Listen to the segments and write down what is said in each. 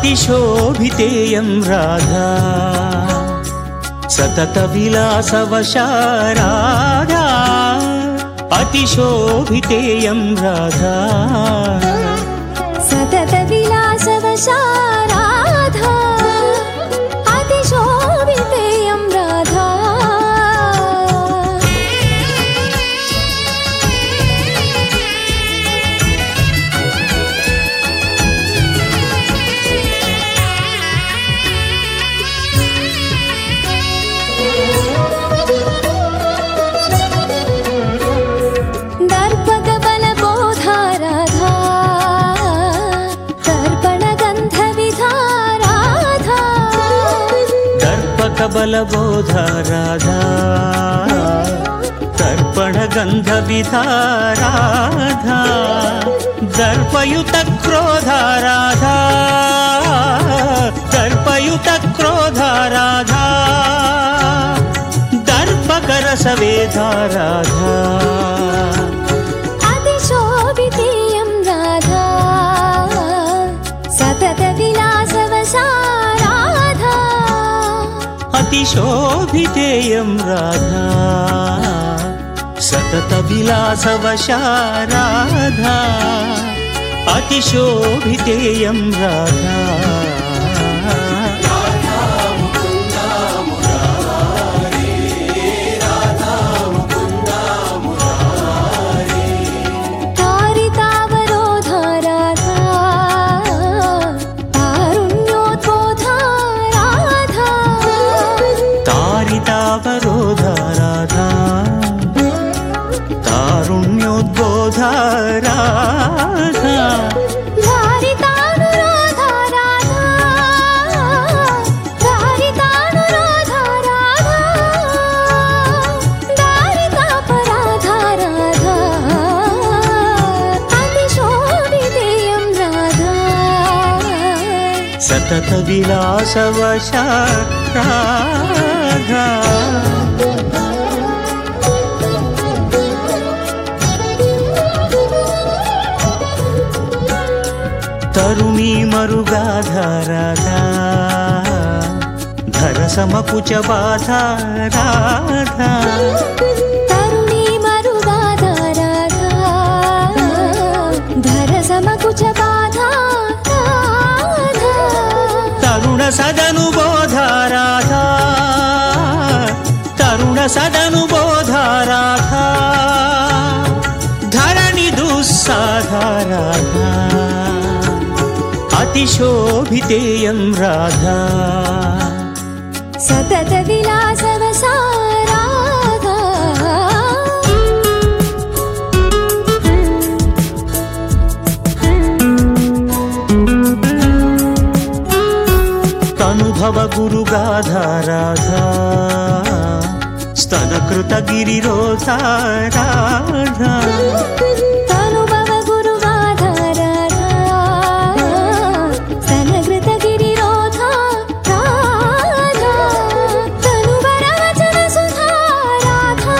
అతిశోభితేయం రాధా సతత విలాసవశారాధా అతిశోభితేయం రాధా సతత విలాసవశారాధా అతిశోభితేయం రాధా దర్పక బల బోధారాధా దర్పణ గంధ విధారాధా దర్పక బలబోధ రాధా తర్పణ గంధ విధారాధా దర్పయుత క్రోధ రాధా దర్పయుత క్రోధ రాధా దర్పక రసవేధ రాధా అతిశోభితేయం రాధా సతత విలాసవశారాధా అతిశోభితేయం రాధా సతత విలాసవశారాధా అతిశోభితేయం రాధా తారితావరోధ రాధా తారుణ్యోద్బోధ రాధా తారితావరోధ రాధా తారుణ్యోద్బోధ రాధా ధారితానురాధ రాధా ధారితానురాధ రాధా ధారితాపరాధ రాధా అతిశోభితేయం రాధా సతత విలాసవశ రాధా తరుణీ మరుగాధారాధా ధర సమకుచ బాధ రాధా తరుణీ మరుగాధ రాధా ధర సమకుచ బాధ రాధా తరుణ సదను బోధ రాధా తరుణ సదను బోధ రాధా ధరణి దుస్సాధా రాధా అతిశోభితేయం రాధా సతత విలాసవసారాధా తనుభవ గురుగాధా రాధా స్తనకృత గిరిరోధ రాధా తనుభవ గురుగాధ రాధా స్తనగృత గిరిరోధ రాధా తనువర వచన సుధా రాధా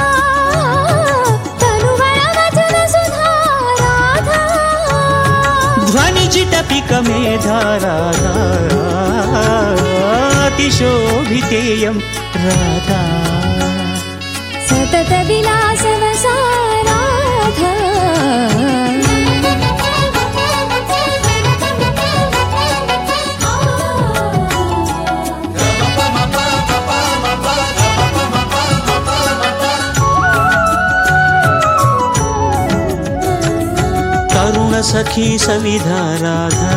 తనువర వచన సుధా రాధా ధ్వని చిటపిక మేధా రాధా అతిశోభితేయం రాధా సతత విలాసవసారాధా తరుణ సఖీ సవిధా రాధా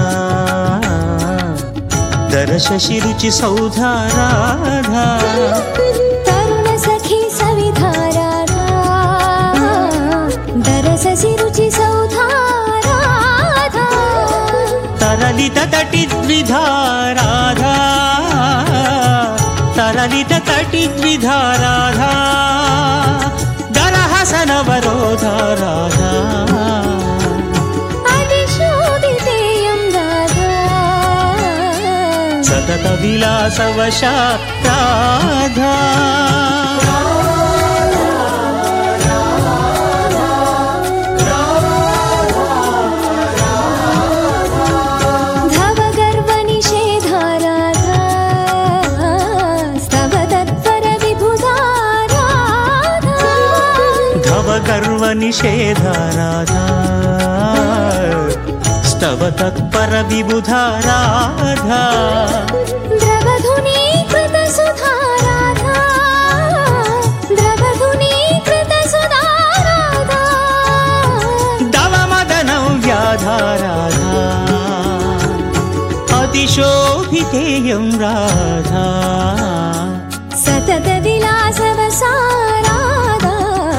దరశ శిరుచి సౌధా రాధా తరుణ సఖీ సవిధా రాధా దరస సిరుచి సౌధా రాధా తరలిత తటి ద్విధా రాధా తరలిత తటి ద్విధా రాధా దరహసనవరోధ రాధా అతిశోభితేయం రాధా సతత విలాసవశ రాధా धव गर्व निषेध నిషేధ రాధా స్తవ తత్పర విబుధ రాధా ద్రవధునీకృత సుధా రాధా ద్రవధునీకృత సుధా రాధా దవ మదనం వ్యాధా రాధా అతిశోభితేయం రాధా సతత విలాసవసా రాధా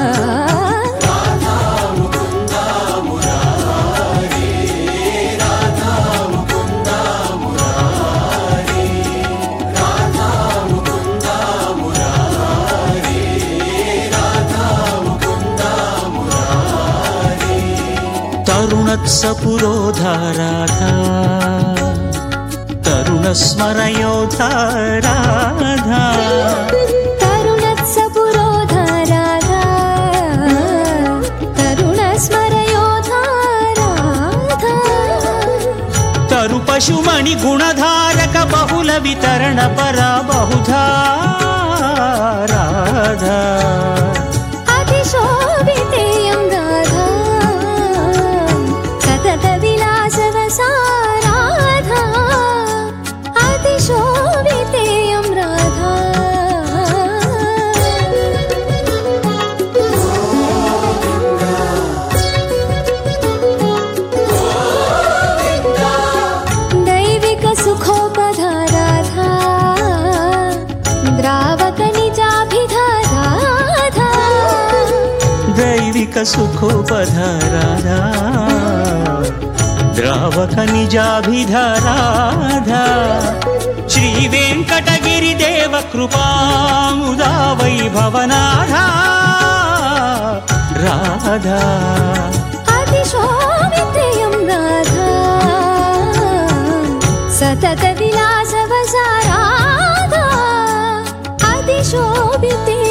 తరుణత్స పురోధా రాధా తరుణ స్మరయోధా రాధా తరుణత్స పురోధా రాధా తరుణ స్మరయోధా రాధా తరు పశుమణి గుణధారక బహుళ వితరణ పర బహుధా రాధా అతిశోభితేయం రాధా సతత విలాసవసా రాధా అతిశోభితేయం రాధా దైవిక సుఖోపధా రాధా ద్రావక నిజాభిధా రాధా దైవిక సుఖోపధ రాధా ద్రావక నిజాభిధ రాధా శ్రీ వెంకటగిరి దేవ కృపాముదా వైభవనాథా రాధా అతిశోభితేయం రాధా సతత విలాసవసా రాధా అతిశోభితే